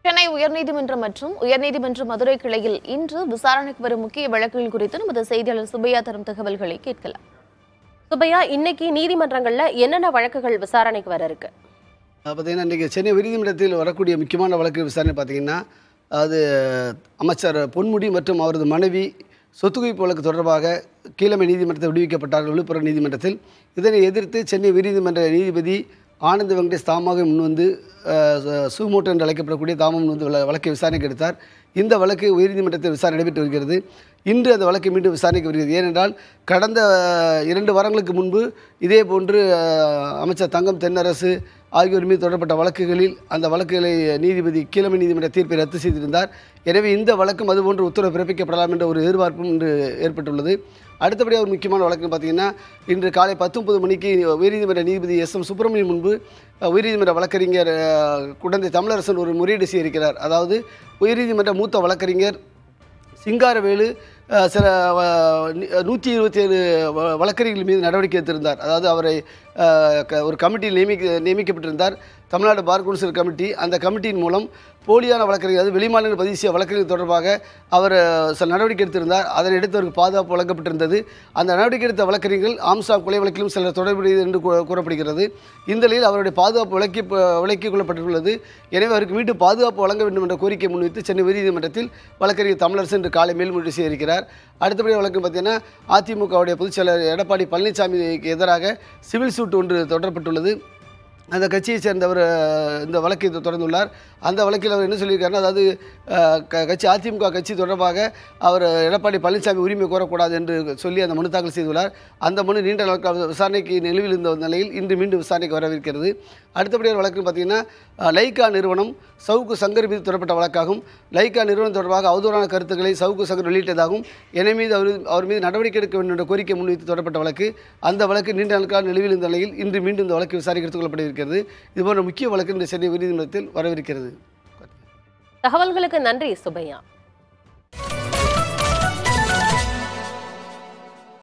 சென்னை உயர்நீதிமன்றம் மற்றும் உயர்நீதிமன்ற மதுரை கிளையில் இன்று விசாரணைக்கு வரும் முக்கிய வழக்குகள் குறித்து நமது செய்தியாளர் சுப்பையா தரும் தகவல்களை கேட்கலாம் சுப்பையா இன்னைக்கு நீதிமன்றங்கள்ல என்னென்ன வழக்குகள் விசாரணைக்கு வர இருக்கு பார்த்தீங்கன்னா இன்றைக்கி சென்னை உயர்நீதிமன்றத்தில் வரக்கூடிய முக்கியமான வழக்கு விசாரணை பார்த்தீங்கன்னா அது அமைச்சர் பொன்முடி மற்றும் அவரது மனைவி சொத்து குவிப்பு வழக்கு தொடர்பாக கீழமை நீதிமன்றத்தில் விடுவிக்கப்பட்டார்கள் விழுப்புரம் நீதிமன்றத்தில் இதனை எதிர்த்து சென்னை உயர்நீதிமன்ற நீதிபதி ஆனந்த் வெங்கடேஷ் தாமாக முன்வந்து அஹ், சுமோட்டோ என்று அழைக்கப்படக்கூடிய தாமம் முன்வந்து வழ- வழக்கை விசாரணைக்கு எடுத்தார் இந்த வழக்கு உயர்நீதிமன்றத்தில் விசாரணை நடைபெற்று வருகிறது இன்று அந்த வழக்கு மீண்டும் விசாரணைக்கு வருகிறது ஏனென்றால் கடந்த அஹ், இரண்டு வாரங்களுக்கு முன்பு இதே போன்று அஹ், அமைச்சர் தங்கம் தென்னரசு ஆகியோர் மீது தொடரப்பட்ட வழக்குகளில் அந்த வழக்குகளை நீதிபதி கீழமை நீதிமன்ற தீர்ப்பை ரத்து செய்திருந்தார் எனவே இந்த வழக்கும் அதுபோன்று உத்தரவு பிறப்பிக்கப்படலாம் என்ற ஒரு எதிர்பார்ப்பும் இன்று ஏற்பட்டுள்ளது அடுத்தபடியாக ஒரு முக்கியமான வழக்கு பார்த்தீங்கன்னா இன்று காலை பத்து முப்பது மணிக்கு உயர்நீதிமன்ற நீதிபதி எஸ் எம் சுப்பிரமணியன் முன்பு அஹ், உயர்நீதிமன்ற வழக்கறிஞர் அஹ், குடந்தை தமிழரசன் ஒரு முறையீடு செய்திருக்கிறார் அதாவது உயர்நீதிமன்ற மூத்த வழக்கறிஞர் சிங்காரவேலு அஹ், சில நூற்றி இருபத்தி ஏழு வழக்கறிஞர்கள் மீது நடவடிக்கை எடுத்திருந்தார் அதாவது அவரை அஹ், க- ஒரு கமிட்டியில் நியமிக்க நியமிக்கப்பட்டிருந்தார் தமிழ்நாடு பார் கவுன்சில் கமிட்டி அந்த கமிட்டியின் மூலம் போலியான வழக்கறிஞர் அதாவது வெளிமாநில பதிவு செய்ய வழக்கறிஞர் தொடர்பாக அவர் அஹ், சில நடவடிக்கை எடுத்திருந்தார் அதனை அடுத்து அவருக்கு பாதுகாப்பு வழங்கப்பட்டிருந்தது அந்த நடவடிக்கை எடுத்த வழக்கறிஞர்கள் ஆம்சாங் கொலை வழக்கிலும் சிலர் தொடர்புடையது என்று கூ- கூறப்படுகிறது இந்த நிலையில் அவருடைய பாதுகாப்பு விலக்கி விலக்கிக் கொள்ளப்பட்டுள்ளது எனவே அவருக்கு வீட்டு பாதுகாப்பு வழங்க வேண்டும் என்ற கோரிக்கை முன்வைத்து சென்னை உயர்நீதிமன்றத்தில் வழக்கறிஞர் தமிழரசு இன்று காலை மேல்முறையீடு செய்திருக்கிறார் அடுத்தபடி வழக்கு பார்த்தீங்கன்னா அதிமுகவுடைய பொதுச் செயலர் எடப்பாடி பழனிசாமிக்கு எதிராக சிவில் சூட் ஒன்று தொடரப்பட்டுள்ளது அந்த கட்சியைச் சேர்ந்தவர் அஹ், இந்த வழக்கை தொ- தொடர்ந்துள்ளார் அந்த வழக்கில் அவர் என்ன சொல்லியிருக்காருன்னா அதாவது அஹ், க- கட்சி அதிமுக கட்சி தொடர்பாக அவர் எடப்பாடி பழனிசாமி உரிமை கோரக்கூடாது என்று சொல்லி அந்த மனு தாக்கல் செய்துள்ளார் அந்த மனு நீண்ட நாட்கள் விசாரணைக்கு நிலுவில் இருந்த நிலையில் இன்று மீண்டும் விசாரணைக்கு வரவிருக்கிறது அடுத்தபடியான வழக்கு பார்த்தீங்கன்னா அஹ், லைக்கா நிறுவனம் சவுக்கு சங்கர் மீது தொடரப்பட்ட வழக்காகும் லைக்கா நிறுவனம் தொடர்பாக அவதூறான கருத்துக்களை சவுக்கு சங்கர் வெளியிட்டதாகவும் என மீது அவர் அவர் மீது நடவடிக்கை எடுக்க வேண்டும் என்ற கோரிக்கை முன்வைத்து தொடரப்பட்ட வழக்கு அந்த வழக்கு நீண்ட நாட்கள் நிலுவில் இருந்த நிலையில் இன்று மீண்டும் இந்த வழக்கு விசாரிக்க எடுத்துக் கொள்ளப்பட இருக்கிறது இதுபோன்ற முக்கிய வழக்கு இந்த சென்னை உயர்நீதிமன்றத்தில் வரவிருக்கிறது தகவல்களுக்கு நன்றி சுப்பையா